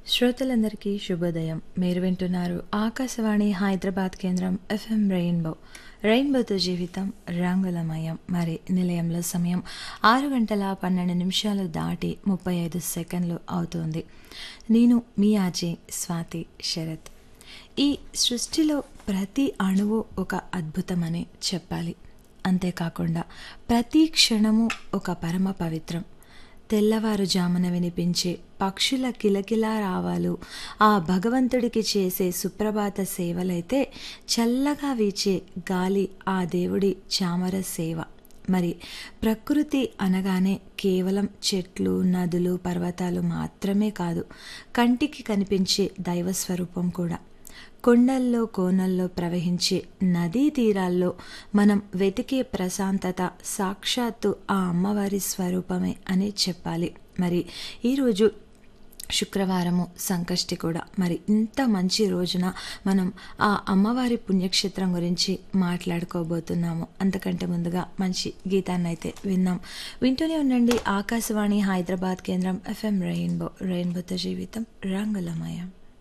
శ్రోతలందరికీ శుభోదయం మీరు వింటున్నారు ఆకాశవాణి హైదరాబాద్ కేంద్రం ఎఫ్ఎం రెయిన్బో రెయిన్బోతో జీవితం రంగులమయం మరి నిలయంలో సమయం ఆరు గంటల పన్నెండు నిమిషాలు దాటి ముప్పై ఐదు సెకండ్లు అవుతుంది నేను మీ ఆజే స్వాతి శరత్ ఈ సృష్టిలో ప్రతి అణువు ఒక అద్భుతమని చెప్పాలి అంతేకాకుండా ప్రతి క్షణము ఒక పరమ పవిత్రం తెల్లవారుజామున వినిపించే పక్షుల కిలకిలా రావాలు ఆ భగవంతుడికి చేసే సుప్రభాత సేవలైతే చల్లగా వీచే గాలి ఆ దేవుడి చామర సేవ మరి ప్రకృతి అనగానే కేవలం చెట్లు నదులు పర్వతాలు మాత్రమే కాదు కంటికి కనిపించే దైవ స్వరూపం కూడా కొండల్లో కోనల్లో ప్రవహించే నదీ తీరాల్లో మనం వెతికే ప్రశాంతత సాక్షాత్తు ఆ అమ్మవారి స్వరూపమే అని చెప్పాలి మరి ఈరోజు శుక్రవారము సంకష్టి కూడా మరి ఇంత మంచి రోజున మనం ఆ అమ్మవారి పుణ్యక్షేత్రం గురించి మాట్లాడుకోబోతున్నాము అంతకంటే ముందుగా మంచి గీతాన్ని అయితే విన్నాం వింటూనే ఉండండి ఆకాశవాణి హైదరాబాద్ కేంద్రం ఎఫ్ఎం రెయిన్బో రెయిన్బోతో జీవితం రంగులమయం